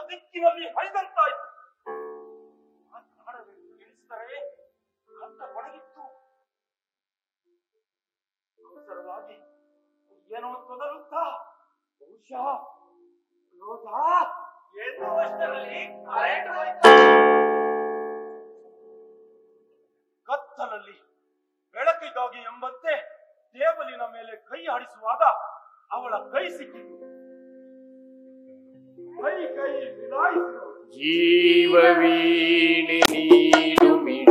ದಿಕ್ಕಿನಲ್ಲಿ ಹರಿದಂತಾಯಿತು ಮಾತನಾಡಬೇಕು ಎಣಿಸಿದರೆ ಕಂಠ ಕೊಡಗಿತ್ತು ಅವಸರವಾಗಿ ಏನೋ ತೊದಲುತ್ತಾ ಬಹುಶಃ ಕ್ರೋಧ ಎನ್ನುವಷ್ಟರಲ್ಲಿ ಕರೆಂಟ್ ಹೋಯ್ತು ಕತ್ತಲಲ್ಲಿ ಬೆಳಕಿಗಾಗಿ ಎಂಬಂತೆ ಟೇಬಲಿನ ಮೇಲೆ ಕೈ ಆಡಿಸುವಾಗ ಅವಳ ಕೈ ಸಿಕ್ಕಿತು ಕೈ ಕೈ ವಿಲಾಯಿಸಿದಳು ಜೀವವೀಣೆ ನೀಡು ಮಿಡಿ